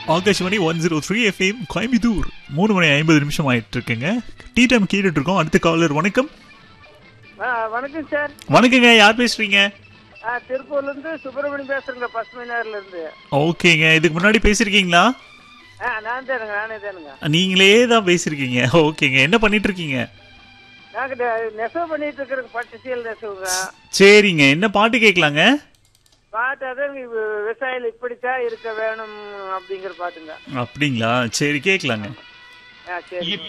Akashvani one zero three FM Coimbatore மூணு மணி ஐம்பது நிமிஷம் ஆயிட்டு இருக்குங்க டீ டைம் கேட்டுட்டு இருக்கோம் அடுத்த காலர் வணக்கம் ஆ வணக்கம் சார் வணக்கங்க யார் பேசுறீங்க ஆ திருப்பூர்லேருந்து சுப்பிரமணியம் பேசுகிறேங்க பசுமைனார்லேருந்து ஓகேங்க இதுக்கு முன்னாடி பேசியிருக்கீங்களா ஆ நான் தானுங்க நானே தானுங்க நீங்களே தான் பேசியிருக்கீங்க ஓகேங்க என்ன பண்ணிட்டு இருக்கீங்க நாங்கள் நெசவு பண்ணிட்டு இருக்கிறோங்க பட்டு சீல் நெசவுங்க சரிங்க என்ன பாட்டு கேட்கலாங்க பாட்டு அதான் விவசாயிகள் இப்படித்தான் இருக்க வேணும் அப்படிங்கிற பாட்டுங்க அப்படிங்களா சரி கேட்கலாங்க ஆ சரி